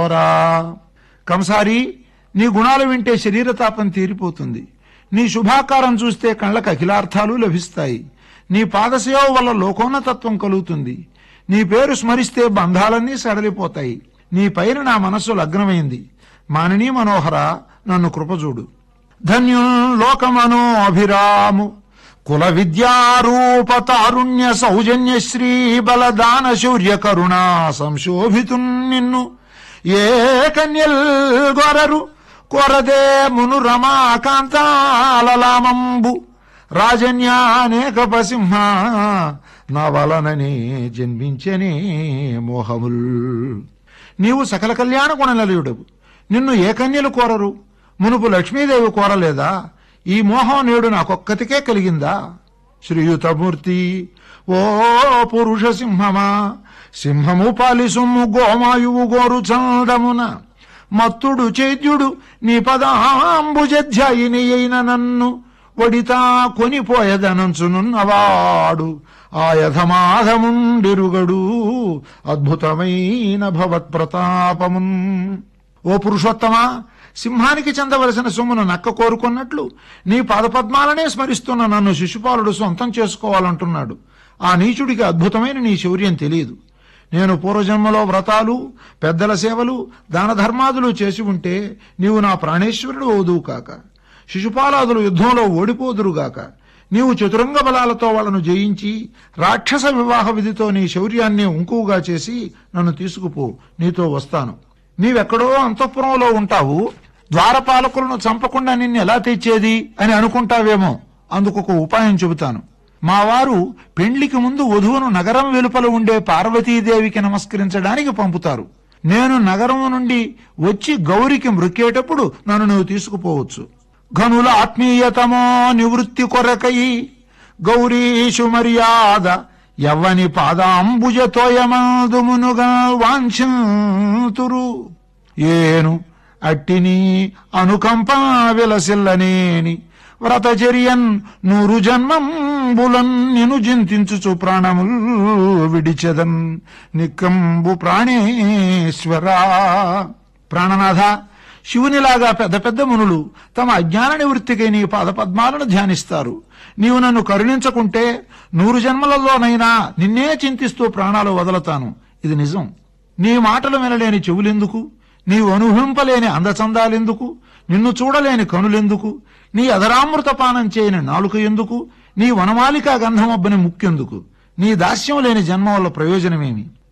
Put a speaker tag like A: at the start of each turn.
A: కిశోరా కంసారి నీ గుణాలు వింటే శరీరతాపం తీరిపోతుంది నీ శుభాకారం చూస్తే కళ్ళకు అఖిలార్థాలు లభిస్తాయి నీ పాదసేవ వల్ల లోకోన్నతత్వం కలుగుతుంది నీ పేరు స్మరిస్తే బంధాలన్నీ సడలిపోతాయి నీ పైన నా మనస్సు లగ్నమైంది మానినీ మనోహర నన్ను కృపజూడు ధన్యుల్ లోకమనో అభిరాము కుల విద్యారూప తారుణ్య సౌజన్య శ్రీ బలదాన శౌర్య కరుణా సంశోభితు నిన్ను ఏ కన్యల్ గొరరు కొరదే మును రమాకాంతాలలామంబు రాజన్యానేక పసింహ నా వలననే జన్మించనే మోహముల్ నీవు సకల కళ్యాణ గుణనిలయుడవు నిన్ను ఏ కన్యలు కోరరు మునుపు లక్ష్మీదేవి కోరలేదా ఈ మోహం నేడు నాకొక్కతికే కలిగిందా శ్రీయుతమూర్తి ఓ పురుష సింహమా సింహము పాలిసుమ్ము గోమాయువు గోరు చందమున మత్తుడు చైద్యుడు నీ పదాంబుజధ్యాయిని అయిన నన్ను వడితా కొనిపోయదనంచునున్నవాడు ఆయధమాధముండిరుగడు అద్భుతమైన భవత్ప్రతాపమున్ ఓ పురుషోత్తమా సింహానికి చెందవలసిన సొమ్మును నక్క కోరుకున్నట్లు నీ పాదపద్మాలనే స్మరిస్తున్న నన్ను శిశుపాలుడు సొంతం చేసుకోవాలంటున్నాడు ఆ నీచుడికి అద్భుతమైన నీ శౌర్యం తెలియదు నేను పూర్వజన్మలో వ్రతాలు పెద్దల సేవలు దాన ధర్మాదులు చేసి ఉంటే నీవు నా ప్రాణేశ్వరుడు ఓదువు కాక శిశుపాలాదులు యుద్ధంలో ఓడిపోదురుగాక నీవు చతురంగ బలాలతో వాళ్ళను జయించి రాక్షస వివాహ విధితో నీ శౌర్యాన్ని ఉంకువుగా చేసి నన్ను తీసుకుపో నీతో వస్తాను నీవెక్కడో అంతఃపురంలో ఉంటావు ద్వారపాలకులను చంపకుండా నిన్ను ఎలా తెచ్చేది అని అనుకుంటావేమో అందుకు ఒక ఉపాయం చెబుతాను మా వారు పెండ్లికి ముందు వధువును నగరం వెలుపల ఉండే పార్వతీదేవికి నమస్కరించడానికి పంపుతారు నేను నగరం నుండి వచ్చి గౌరికి మృక్కేటప్పుడు నన్ను నువ్వు తీసుకుపోవచ్చు ఘనుల ఆత్మీయతమో నివృత్తి కొరకై గౌరీషు మర్యాద ఎవ్వని పాదాంబుజతోయమందుమునుగా వాంఛతురు ఏను అట్టిని అనుకంప విలసిల్లనేని వ్రతచర్యన్ నూరు జన్మంబులన్ నిను జింతించుచు ప్రాణముల్ విడిచెదన్ నిక్కంబు ప్రాణేశ్వరా ప్రాణనాథ శివునిలాగా పెద్ద పెద్ద మునులు తమ అజ్ఞాన నివృత్తికై నీ పాదపద్మాలను ధ్యానిస్తారు నీవు నన్ను కరుణించకుంటే నూరు జన్మలలోనైనా నిన్నే చింతిస్తూ ప్రాణాలు వదలతాను ఇది నిజం నీ మాటలు వినలేని చెవులెందుకు నీవు అనుభవింపలేని అందచందాలెందుకు నిన్ను చూడలేని కనులెందుకు నీ అధరామృత పానం చేయని నాలుక ఎందుకు నీ వనమాలికా గంధమబ్బని ముక్కెందుకు నీ దాస్యం లేని జన్మ వల్ల ప్రయోజనమేమి